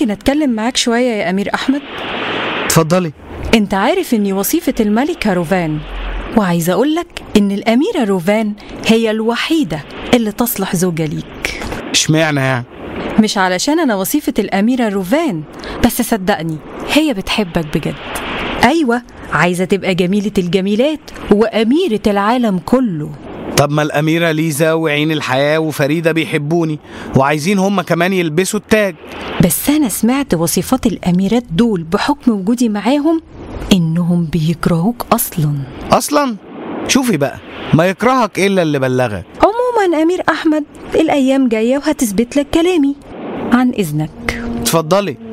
ممكن أتكلم معاك شوية يا أمير أحمد؟ اتفضلي أنت عارف إني وصيفة الملكة روفان وعايزة أقولك إن الأميرة روفان هي الوحيدة اللي تصلح زوجة ليك اشمعنى يعني مش علشان أنا وصيفة الأميرة روفان بس صدقني هي بتحبك بجد أيوة عايزة تبقى جميلة الجميلات وأميرة العالم كله طب ما الأميرة ليزا وعين الحياة وفريدة بيحبوني وعايزين هما كمان يلبسوا التاج بس أنا سمعت وصفات الأميرات دول بحكم وجودي معاهم إنهم بيكرهوك أصلا أصلا شوفي بقى ما يكرهك إلا اللي بلغك عموما أمير أحمد الأيام جاية وهتثبت لك كلامي عن إذنك اتفضلي